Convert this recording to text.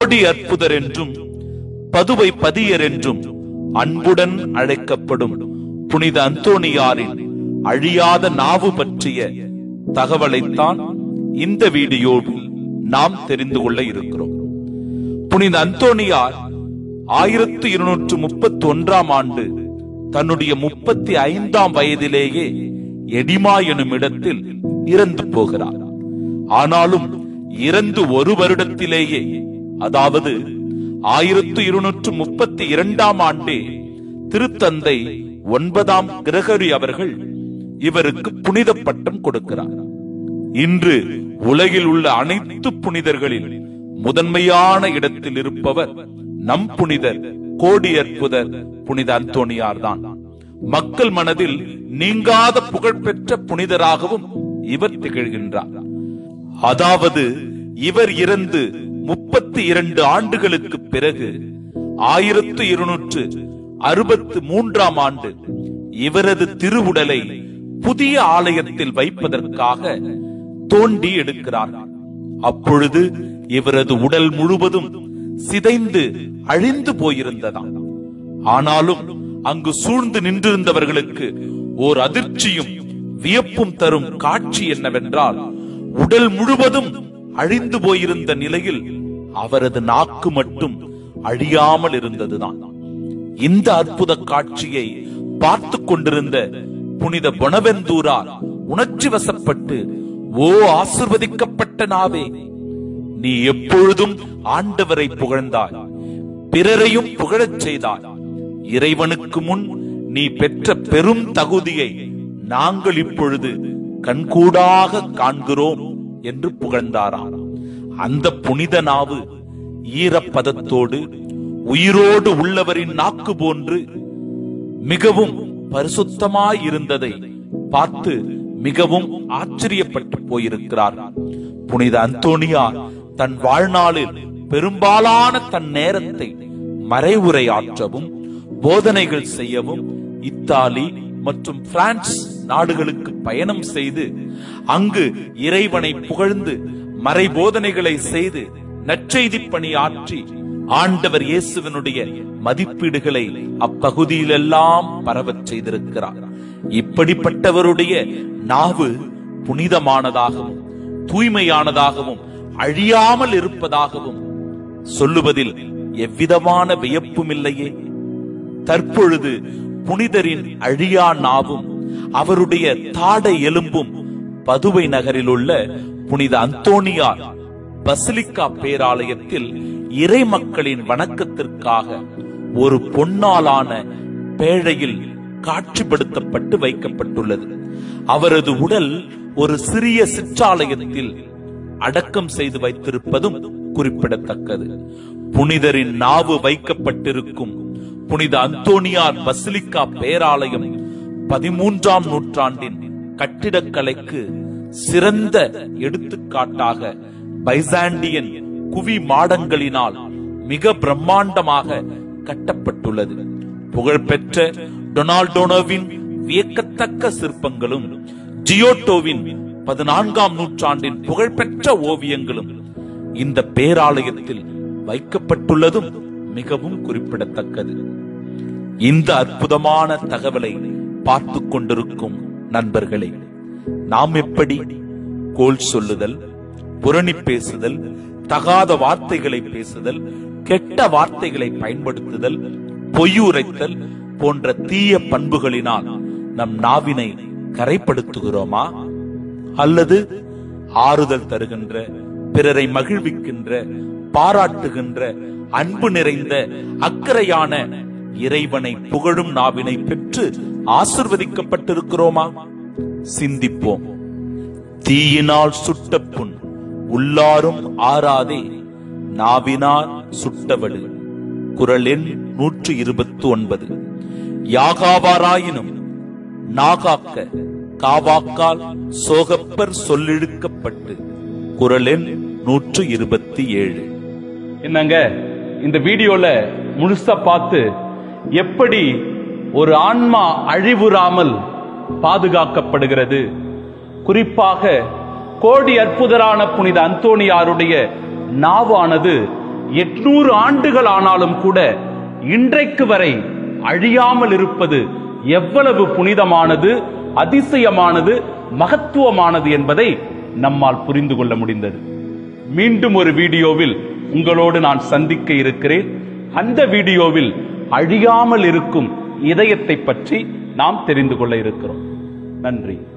கோடி அற்புதர் என்றும் பதுவை பதியர் என்றும் அன்புடன் அழைக்கப்படும் புனித அந்தோணியாரின் அழியாத நாவு பற்றிய தகவலைத்தான் இந்த வீடியோவில் நாம் தெரிந்து கொள்ள இருக்கிறோம் புனித அந்தோணியார் ஆயிரத்து இருநூற்று முப்பத்தி ஒன்றாம் ஆண்டு தன்னுடைய முப்பத்தி ஐந்தாம் வயதிலேயே எடிமா எனும் இடத்தில் இறந்து போகிறார் ஆனாலும் இறந்து ஒரு வருடத்திலேயே அதாவது ஆயிரத்து இருநூற்று முப்பத்தி இரண்டாம் ஆண்டே திருத்தந்தை ஒன்பதாம் கிரகரி அவர்கள் இவருக்கு புனித பட்டம் கொடுக்கிறார் இன்று உலகில் உள்ள அனைத்து புனிதர்களில் முதன்மையான இடத்தில் இருப்பவர் நம் புனிதர் கோடி அற்புதர் புனித அந்தோணியார் தான் மக்கள் மனதில் நீங்காத புகழ்பெற்ற புனிதராகவும் இவர் திகழ்கின்றார் அதாவது இவர் இறந்து முப்பத்தி இரண்டு ஆண்டுகளுக்கு பிறகு ஆயிரத்து இருநூற்று அறுபத்து மூன்றாம் ஆண்டு இவரது திருவுடலை புதிய ஆலயத்தில் வைப்பதற்காக தோண்டி எடுக்கிறார்கள் அப்பொழுது இவரது உடல் முழுவதும் சிதைந்து அழிந்து போயிருந்ததாம் ஆனாலும் அங்கு சூழ்ந்து நின்றிருந்தவர்களுக்கு ஓர் அதிர்ச்சியும் வியப்பும் தரும் காட்சி என்னவென்றால் உடல் முழுவதும் அழிந்து போயிருந்த நிலையில் அவரது நாக்கு மட்டும் அழியாமல் இருந்ததுதான் இந்த அற்புத காட்சியை பார்த்து கொண்டிருந்த புனித பொனவெந்தூரார் உணர்ச்சி வசப்பட்டு ஓ ஆசிர்வதிக்கப்பட்ட நாவே நீ எப்பொழுதும் ஆண்டவரை புகழ்ந்தாய் பிறரையும் புகழச் செய்தாய் இறைவனுக்கு முன் நீ பெற்ற பெரும் தகுதியை நாங்கள் இப்பொழுது கண்கூடாக காண்கிறோம் என்று புகழ்ந்தாராம் அந்த புனித நாவு ஈரப்பதத்தோடு உயிரோடு உள்ளவரின் நாக்கு போன்று மிகவும் பரிசுத்தமாய் இருந்ததை பார்த்து மிகவும் ஆச்சரியப்பட்டு போயிருக்கிறார் புனித அந்தோனியார் தன் வாழ்நாளில் பெரும்பாலான தன் நேரத்தை மறைவுரையாற்றவும் போதனைகள் செய்யவும் இத்தாலி மற்றும் பிரான்ஸ் நாடுகளுக்கு பயணம் செய்து அங்கு இறைவனை புகழ்ந்து மறைபோதனைகளை செய்து நற்செய்தி பணியாற்றி ஆண்டவர் இயேசுவினுடைய மதிப்பீடுகளை அப்பகுதியிலெல்லாம் பரவச் செய்திருக்கிறார் இப்படிப்பட்டவருடைய நாவு புனிதமானதாகவும் தூய்மையானதாகவும் அழியாமல் இருப்பதாகவும் சொல்லுவதில் எவ்விதமான வியப்பும் இல்லையே தற்பொழுது புனிதரின் அழியா நாவும் அவருடைய தாடை எலும்பும் பதுவை நகரில் உள்ள புனித அந்தோணியார் பசிலிக்கா பேராலயத்தில் இறை மக்களின் வணக்கத்திற்காக ஒரு பொன்னாலான பேழையில் காட்சிப்படுத்தப்பட்டு வைக்கப்பட்டுள்ளது அவரது உடல் ஒரு சிறிய சிற்றாலயத்தில் அடக்கம் செய்து வைத்திருப்பதும் குறிப்பிடத்தக்கது புனிதரின் நாவு வைக்கப்பட்டிருக்கும் புனித அந்தோனியார் பசிலிக்கா பேராலயம் பதிமூன்றாம் நூற்றாண்டின் கட்டிடக்கலைக்கு சிறந்த எடுத்துக்காட்டாக பைசாண்டியன் குவி மாடங்களினால் மிக பிரம்மாண்டமாக கட்டப்பட்டுள்ளது புகழ்பெற்ற டொனால்டோனோவின் வியக்கத்தக்க சிற்பங்களும் ஜியோட்டோவின் பதினான்காம் நூற்றாண்டின் புகழ்பெற்ற ஓவியங்களும் இந்த பேராலயத்தில் வைக்கப்பட்டுள்ளதும் மிகவும் குறிப்பிடத்தக்கது இந்த அற்புதமான தகவலை பார்த்து கொண்டிருக்கும் நண்பர்களே நாம் எப்படி கோல் சொல்லுதல் புரணி பேசுதல் தகாத வார்த்தைகளை பேசுதல் கெட்ட வார்த்தைகளை பயன்படுத்துதல் பொய்யுரைத்தல் போன்ற தீய பண்புகளினால் நம் நாவினை கரைப்படுத்துகிறோமா அல்லது ஆறுதல் தருகின்ற பிறரை மகிழ்விக்கின்ற பாராட்டுகின்ற அன்பு நிறைந்த அக்கறையான இறைவனை புகழும் நாவினை பெற்று ஆசிர்வதிக்கப்பட்டிருக்கிறோமா சிந்திப்போம் தீயினால் சுட்ட புண் உள்ளாரும் ஆறாதே நாவினால் சுட்டவடு குரல் எண் நூற்று இருபத்தி ஒன்பது யாகாவாராயினும் நாகாக்க காவாக்கால் சோகப்பர் சொல்லிழுக்கப்பட்டு குரல் எண் நூற்று இருபத்தி ஏழு என்னங்க இந்த வீடியோல முழுசா பார்த்து எப்படி ஒரு ஆன்மா அழிவுறாமல் பாதுகாக்கப்படுகிறது குறிப்பாக கோடி அற்புதரான புனித அந்தோணியாருடைய நாவானது எட்நூறு ஆண்டுகள் ஆனாலும் கூட இன்றைக்கு வரை அழியாமல் இருப்பது எவ்வளவு புனிதமானது அதிசயமானது மகத்துவமானது என்பதை நம்மால் புரிந்து கொள்ள முடிந்தது மீண்டும் ஒரு வீடியோவில் உங்களோடு நான் சந்திக்க இருக்கிறேன் அந்த வீடியோவில் அழியாமல் இருக்கும் இதயத்தை பற்றி நாம் தெரிந்து கொள்ள இருக்கிறோம் நன்றி